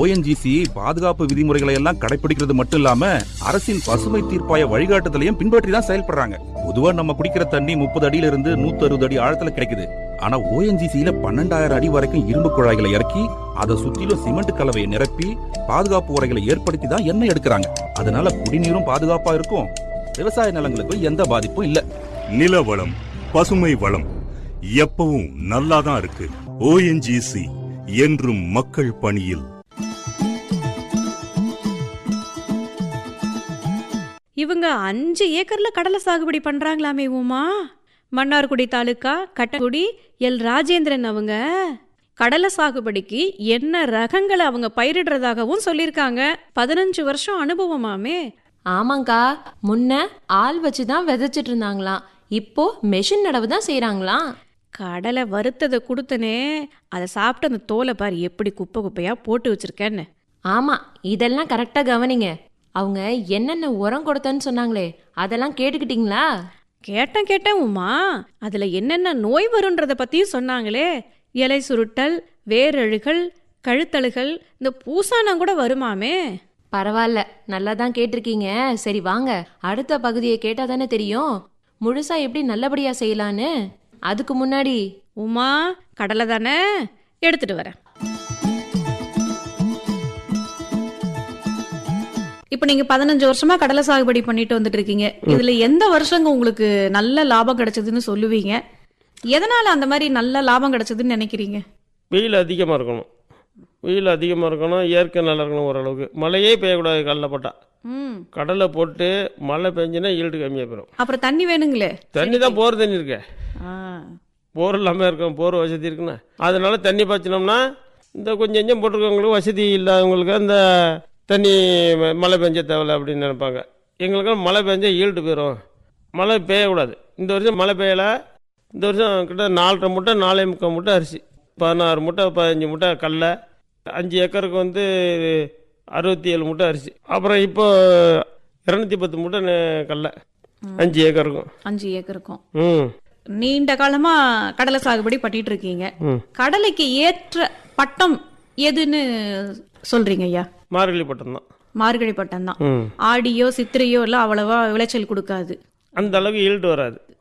ONGC பாதுகாப்பு விதிமுறைகளை எல்லாம் கடைபிடிக்கிறது மட்டும் இல்லாம அரசின் பசுமை தீர்ப்பாய வழிகாட்டுதலையும் பின்பற்றி தான் செயல்படுறாங்க பொதுவா நம்ம குடிக்கிற தண்ணி முப்பது அடியில இருந்து நூத்தி அறுபது அடி ஆழத்துல கிடைக்குது ஆனா ஓஎன்ஜிசியில பன்னெண்டாயிரம் அடி வரைக்கும் இரும்பு குழாய்களை இறக்கி அதை சுத்திலும் சிமெண்ட் கலவையை நிரப்பி பாதுகாப்பு உரைகளை ஏற்படுத்தி தான் எண்ணெய் எடுக்கிறாங்க அதனால குடிநீரும் பாதுகாப்பா இருக்கும் விவசாய நிலங்களுக்கும் எந்த பாதிப்பும் இல்ல நில வளம் பசுமை வளம் எப்பவும் நல்லாதான் இருக்கு ஓஎன்ஜிசி என்றும் மக்கள் பணியில் இவங்க அஞ்சு ஏக்கர்ல கடலை சாகுபடி பண்றாங்களாமே உமா மன்னார்குடி தாலுக்கா கட்டக்குடி எல் ராஜேந்திரன் அவங்க கடலை சாகுபடிக்கு என்ன ரகங்களை அவங்க பயிரிடுறதாகவும் சொல்லியிருக்காங்க பதினஞ்சு வருஷம் அனுபவமாமே ஆமாங்க்கா முன்ன ஆள் வச்சு தான் விதைச்சிட்டு இருந்தாங்களாம் இப்போ மெஷின் நடவு தான் செய்றாங்களாம் கடலை வறுத்ததை கொடுத்தனே அதை சாப்பிட்டு அந்த தோலை பாரு எப்படி குப்பை குப்பையா போட்டு வச்சிருக்கேன்னு ஆமா இதெல்லாம் கரெக்டா கவனிங்க அவங்க என்னென்ன உரம் கொடுத்தேன்னு சொன்னாங்களே அதெல்லாம் கேட்டுக்கிட்டீங்களா கேட்டேன் கேட்டேன் உமா அதுல என்னென்ன நோய் வரும்ன்றத பத்தியும் சொன்னாங்களே இலை சுருட்டல் வேரழுகள் கழுத்தழுகள் இந்த பூசானம் கூட வருமாமே பரவாயில்ல நல்லா தான் கேட்டிருக்கீங்க சரி வாங்க அடுத்த பகுதியை கேட்டா தானே தெரியும் முழுசா எப்படி நல்லபடியா செய்யலான்னு அதுக்கு முன்னாடி உமா கடலை தானே எடுத்துட்டு வரேன் இப்போ நீங்க பதினஞ்சு வருஷமா கடலை சாகுபடி பண்ணிட்டு வந்துட்டு இருக்கீங்க இதுல எந்த வருஷங்க உங்களுக்கு நல்ல லாபம் கிடைச்சதுன்னு சொல்லுவீங்க எதனால அந்த மாதிரி நல்ல லாபம் கிடைச்சதுன்னு நினைக்கிறீங்க வெயில் அதிகமாக இருக்கணும் வெயில் அதிகமாக இருக்கணும் இயற்கை நல்லா இருக்கணும் ஓரளவுக்கு மழையே பெய்யக்கூடாது கடலை போட்டால் ம் கடலை போட்டு மழை பெஞ்சுன்னா ஈல்டு கம்மியாக போயிடும் அப்புறம் தண்ணி வேணுங்களே தண்ணி தான் போர் தண்ணி இருக்கே ஆ போர் இல்லாமல் இருக்கும் போர் வசதி இருக்குண்ணா அதனால தண்ணி பாய்ச்சினோம்னா இந்த கொஞ்சம் கொஞ்சம் போட்டிருக்கவங்களுக்கு வசதி இல்லாதவங்களுக்கு அந்த தண்ணி ம- மழை பெஞ்ச தேவையில்ல அப்படின்னு நினைப்பாங்க எங்களுக்கு மழை பெஞ்சா ஈல்டு போயிடும் மழை பெய்யக்கூடாது இந்த வருஷம் மழை பெய்யலை இந்த வருஷம் கிட்ட நாலரை மூட்டை நாலே முக்கால் மூட்டை அரிசி பதினாறு மூட்டை பதினஞ்சு மூட்டை கடலை அஞ்சு ஏக்கருக்கு வந்து அறுபத்தி ஏழு மூட்டை அரிசி அப்புறம் இப்போ இரநூத்தி பத்து மூட்டை நெ- கடலை அஞ்சு ஏக்கருக்கும் அஞ்சு ஏக்கருக்கும் ம் நீண்ட காலமா கடலை சாகுபடி பண்ணிட்டு இருக்கீங்க ம் கடலைக்கு ஏற்ற பட்டம் எதுன்னு சொல்றீங்க ஐயா மார்கழி பட்டம் தான் மார்கழி பட்டம் தான் ம் ஆடியோ சித்திரையோ எல்லாம் அவ்வளவா விளைச்சல் கொடுக்காது அந்த அளவுக்கு ஈல்டு வராது